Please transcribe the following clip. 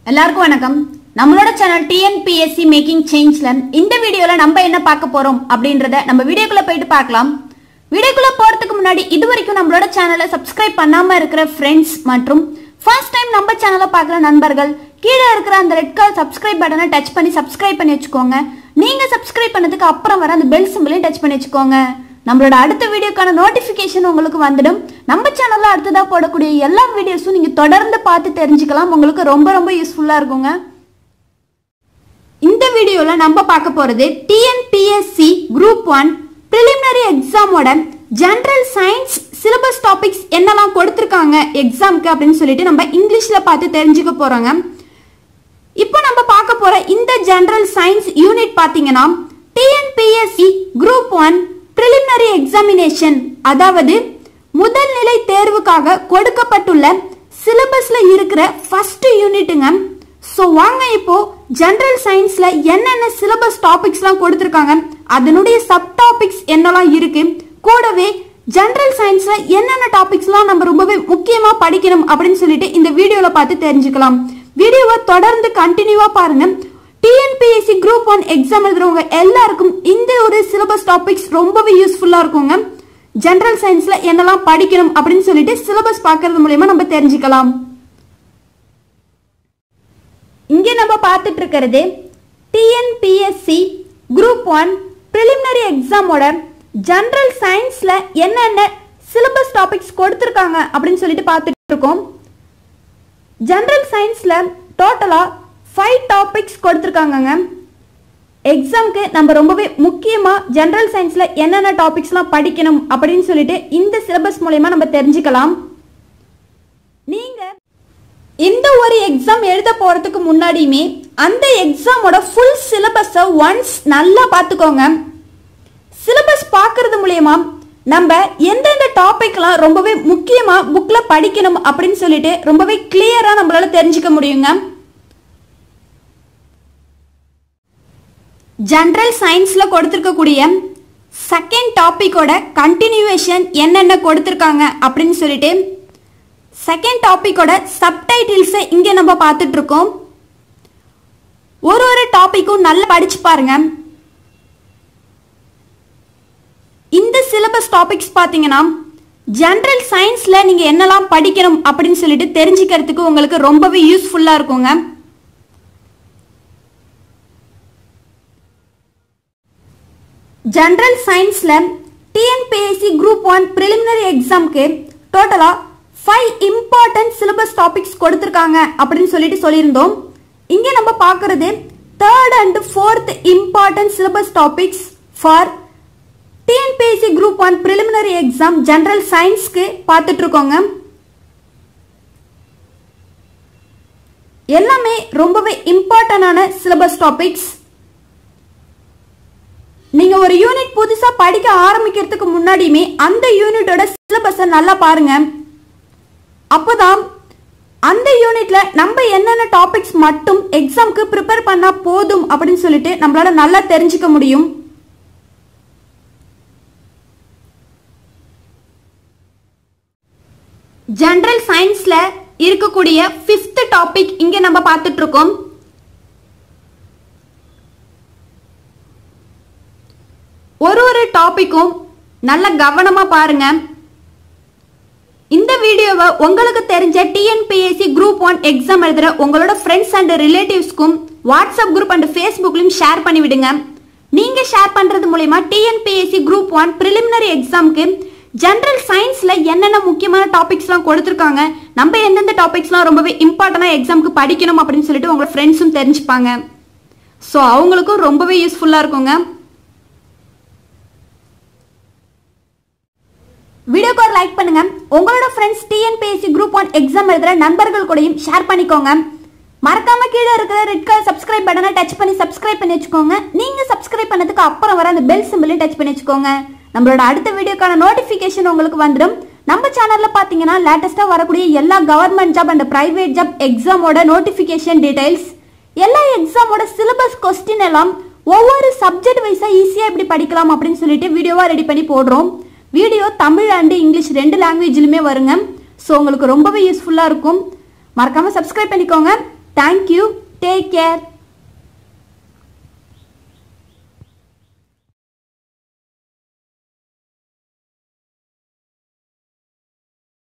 எல்லாருக்கும் வணக்கம் நம்மளோட சேனல் டிஎன்பிஎஸ்சி மேக்கிங் சேஞ்ச்ல இந்த வீடியோல நம்ம என்ன பார்க்க போறோம் அப்படின்றத நம்ம வீடியோக்குள்ள போயிட்டு பார்க்கலாம் வீடியோக்குள்ள போறதுக்கு முன்னாடி இது வரைக்கும் நம்மளோட சேனலை சப்ஸ்கிரைப் பண்ணாம இருக்கிற ஃப்ரெண்ட்ஸ் மற்றும் ஃபர்ஸ்ட் டைம் நம்ம சேனலை பார்க்குற நண்பர்கள் கீழே இருக்கிற அந்த ரெட் கலர் சப்ஸ்கிரைப் பட்டனை டச் பண்ணி சப்ஸ்கிரைப் பண்ணி வச்சுக்கோங்க நீங்க சப்ஸ்கிரைப் பண்ணதுக்கு அப்புறம் வர அந்த பெல் சிம்பிளையும் டச் பண்ணி வச்சுக்கோங்க நம்மளோட அடுத்த வீடியோக்கான நோட்டிஃபிகேஷன் உங்களுக்கு வந்துடும் நம்ம சேனல்ல அடுத்ததா போடக்கூடிய எல்லா வீடியோஸும் நீங்க தொடர்ந்து பார்த்து தெரிஞ்சுக்கலாம் உங்களுக்கு ரொம்ப ரொம்ப யூஸ்ஃபுல்லா இருக்குங்க இந்த வீடியோல நம்ம பார்க்க போறது டிஎன்பிஎஸ்சி குரூப் ஒன் ப்ரிலிமினரி எக்ஸாமோட ஜெனரல் சயின்ஸ் சிலபஸ் டாபிக்ஸ் என்னெல்லாம் கொடுத்துருக்காங்க எக்ஸாம்க்கு அப்படின்னு சொல்லிட்டு நம்ம இங்கிலீஷ்ல பார்த்து தெரிஞ்சுக்க போறோங்க இப்போ நம்ம பார்க்க போற இந்த ஜெனரல் சயின்ஸ் யூனிட் பாத்தீங்கன்னா TNPSC group one preliminary examination அதாவது முதல் நிலை தேர்வுக்காக கொடுக்கப்பட்டுள்ள சிலபஸ்ல இருக்கிற ஃபர்ஸ்ட் யூனிட்டுங்க ஸோ வாங்க இப்போ ஜெனரல் சயின்ஸ்ல என்னென்ன சிலபஸ் டாபிக்ஸ்லாம் கொடுத்துருக்காங்க அதனுடைய சப் டாபிக்ஸ் என்னெல்லாம் இருக்கு கூடவே ஜெனரல் சயின்ஸ்ல என்னென்ன டாபிக்ஸ்லாம் நம்ம ரொம்பவே முக்கியமா படிக்கணும் அப்படின்னு சொல்லிட்டு இந்த வீடியோல பார்த்து தெரிஞ்சுக்கலாம் வீடியோவை தொடர்ந்து கண்டினியூவா பாருங்க டிஎன்பிஎஸ்சி குரூப் ஒன் எக்ஸாம் எழுதுறவங்க எல்லாருக்கும் இந்த ஒரு சிலபஸ் டாபிக்ஸ் ரொம்பவே யூஸ்ஃபுல்லா இருக்குங்க ஜெனரல் சயின்ஸ்ல என்னெல்லாம் படிக்கணும் அப்படின்னு சொல்லிட்டு சிலபஸ் பார்க்கறது மூலயமா நம்ம தெரிஞ்சுக்கலாம் இங்க நம்ம பார்த்துட்டு இருக்கிறது டிஎன்பிஎஸ்சி குரூப் ஒன் ப்ரிலிமினரி எக்ஸாமோட ஜெனரல் சயின்ஸ்ல என்னென்ன சிலபஸ் டாபிக்ஸ் கொடுத்துருக்காங்க அப்படின்னு சொல்லிட்டு பார்த்துட்டு இருக்கோம் ஜெனரல் சயின்ஸ்ல டோட்டலா ஃபைவ் டாபிக்ஸ் கொடுத்துருக்காங்கங்க எக்ஸாம்க்கு நம்ம ரொம்பவே முக்கியமா ஜெனரல் சயின்ஸ்ல என்னென்ன டாபிக்ஸ்லாம் படிக்கணும் அப்படின்னு சொல்லிட்டு இந்த சிலபஸ் மூலயமா நம்ம தெரிஞ்சுக்கலாம் நீங்க இந்த ஒரு எக்ஸாம் எழுத போறதுக்கு முன்னாடியுமே அந்த எக்ஸாமோட ஃபுல் சிலபஸை ஒன்ஸ் நல்லா பார்த்துக்கோங்க சிலபஸ் பார்க்கறது மூலயமா நம்ம எந்தெந்த டாபிக்லாம் ரொம்பவே முக்கியமா புக்ல படிக்கணும் அப்படின்னு சொல்லிட்டு ரொம்பவே கிளியரா நம்மளால தெரிஞ்சுக்க முடியுங்க ஜெனரல் சயின்ஸ்ல கொடுத்துருக்கக்கூடிய செகண்ட் டாபிக்கோட கண்டினியூவேஷன் என்னென்ன கொடுத்துருக்காங்க அப்படின்னு சொல்லிட்டு செகண்ட் டாபிக்கோட சப்டைட்டில்ஸை இங்கே நம்ம பார்த்துட்டு இருக்கோம் ஒரு ஒரு டாபிக்கும் நல்லா படிச்சு பாருங்க இந்த சிலபஸ் டாபிக்ஸ் பார்த்தீங்கன்னா ஜெனரல் சயின்ஸ்ல நீங்க என்னெல்லாம் படிக்கணும் அப்படின்னு சொல்லிட்டு தெரிஞ்சுக்கிறதுக்கு உங்களுக்கு ரொம்பவே யூஸ்ஃபுல்லா இருக்குங்க ஜெனரல் சயின்ஸ்ல டிஎன்பிஎஸ்சி குரூப் ஒன் ப்ரிலிமினரி எக்ஸாம்க்கு டோட்டலா ஃபைவ் இம்பார்ட்டன்ட் சிலபஸ் டாபிக்ஸ் கொடுத்துருக்காங்க அப்படின்னு சொல்லிட்டு சொல்லியிருந்தோம் இங்கே நம்ம பார்க்கறது third and fourth important syllabus topics for TNPSC group one preliminary exam general சயின்ஸ்க்கு பார்த்துட்டு இருக்கோங்க எல்லாமே ரொம்பவே இம்பார்ட்டன்டான சிலபஸ் டாபிக்ஸ் நீங்க ஒரு யூனிட் புதுசா படிக்க ஆரம்பிக்கிறதுக்கு முன்னாடியுமே அந்த யூனிட்டோட சிலபஸை நல்லா பாருங்க அப்போதான் அந்த யூனிட்ல நம்ம என்னென்ன டாபிக்ஸ் மட்டும் எக்ஸாம்க்கு ப்ரிப்பேர் பண்ணா போதும் அப்படின்னு சொல்லிட்டு நம்மளால நல்லா தெரிஞ்சுக்க முடியும் ஜெனரல் சயின்ஸ்ல இருக்கக்கூடிய ஃபிஃப்த் டாபிக் இங்க நம்ம பார்த்துட்டு இருக்கோம் ஒரு ஒரு டாபிக்கும் நல்ல கவனமா பாருங்க இந்த வீடியோவை உங்களுக்கு தெரிஞ்ச டிஎன்பிஎஸ்சி குரூப் ஒன் எக்ஸாம் எழுதுற உங்களோட ஃப்ரெண்ட்ஸ் அண்ட் ரிலேட்டிவ்ஸ்க்கும் வாட்ஸ்அப் குரூப் அண்ட் ஃபேஸ்புக்லையும் ஷேர் பண்ணி விடுங்க நீங்க ஷேர் பண்றது மூலயமா டிஎன்பிஎஸ்சி குரூப் ஒன் ப்ரிலிமினரி எக்ஸாம்க்கு ஜெனரல் சயின்ஸ்ல என்னென்ன முக்கியமான டாபிக்ஸ்லாம் கொடுத்துருக்காங்க நம்ம எந்தெந்த டாபிக்ஸ்லாம் ரொம்பவே இம்பார்ட்டனா எக்ஸாம்க்கு படிக்கணும் அப்படின்னு சொல்லிட்டு உங்களோட ஃப்ரெண்ட்ஸும் தெரிஞ்சுப்பாங்க ஸோ அவங்களுக்கும் ரொம்பவே யூஸ்ஃபுல்லா இருக்குங்க வீடியோக்கு ஒரு லைக் பண்ணுங்க உங்களோட friends TNPSC group one exam எழுதுற நண்பர்கள் கூடயும் ஷேர் பண்ணிக்கோங்க மறக்காம கீழே இருக்கிற ரெட் கலர் சப்ஸ்கிரைப் பட்டனை டச் பண்ணி சப்ஸ்கிரைப் பண்ணி வச்சுக்கோங்க நீங்க சப்ஸ்கிரைப் பண்ணதுக்கு அப்புறம் வர அந்த பெல் சிம்பிளையும் டச் பண்ணி வச்சுக்கோங்க நம்மளோட அடுத்த வீடியோக்கான நோட்டிஃபிகேஷன் உங்களுக்கு வந்துடும் நம்ம சேனல்ல பாத்தீங்கன்னா லேட்டஸ்டா வரக்கூடிய எல்லா government job and private job எக்ஸாமோட நோட்டிஃபிகேஷன் டீடைல்ஸ் எல்லா எக்ஸாமோட சிலபஸ் கொஸ்டின் எல்லாம் ஒவ்வொரு சப்ஜெக்ட் வைஸா ஈஸியா எப்படி படிக்கலாம் அப்படின்னு சொல்லிட்டு வீடியோவா ரெடி பண்ணி போடுறோம் வீடியோ தமிழ் அண்ட் இங்கிலீஷ் ரெண்டு லாங்குவேஜ்லையுமே வருங்க ஸோ உங்களுக்கு ரொம்பவே யூஸ்ஃபுல்லாக இருக்கும் மறக்காம சப்ஸ்கிரைப் பண்ணிக்கோங்க தேங்க்யூ டேக் கேர்